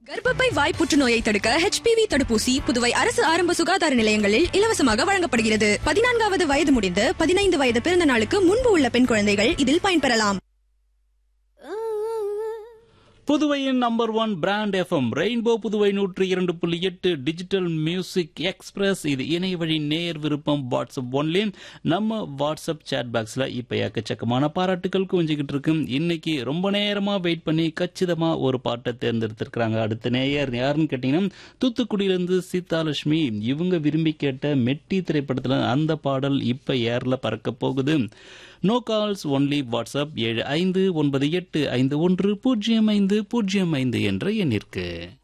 கர்ப்பப்பை வாய் புற்றுநோயை தடுக்க ஹெச்பிவி தடுப்பூசி புதுவை அரசு ஆரம்ப சுகாதார நிலையங்களில் இலவசமாக வழங்கப்படுகிறது பதினான்காவது வயது முடிந்து பதினைந்து வயது பிறந்த நாளுக்கு முன்பு உள்ள பெண் குழந்தைகள் இதில் பயன்பெறலாம் புதுவையின் number one brand FM rainbow Puduvai நூற்றி இரண்டு புள்ளி எட்டு டிஜிட்டல் மியூசிக் எக்ஸ்பிரஸ் இது இணைய வழி நேர் விருப்பம் வாட்ஸ்அப் ஒன்லி நம்ம வாட்ஸ்அப் சேட் பாக்ஸ்ல இப்ப எக்கச்சக்கமான பாராட்டுகள் குவிஞ்சுக்கிட்டு இருக்கு இன்னைக்கு ரொம்ப நேரமா வெயிட் பண்ணி கச்சிதமா ஒரு பாட்டை தேர்ந்தெடுத்திருக்கிறாங்க அடுத்த நேயர் யாருன்னு கேட்டீங்கன்னா தூத்துக்குடியிலிருந்து சீதாலட்சுமி இவங்க விரும்பி கேட்ட மெட்டி திரைப்படத்துல அந்த பாடல் இப்ப ஏர்ல பறக்க போகுது நோ கால்ஸ் ஒன்லி வாட்ஸ்அப் ஏழு ஐந்து ஒன்பது எட்டு ஐந்து ஒன்று பூஜ்ஜியம் ஐந்து பூஜ்ஜியம் ஐந்து என்ற எண்ணிற்கு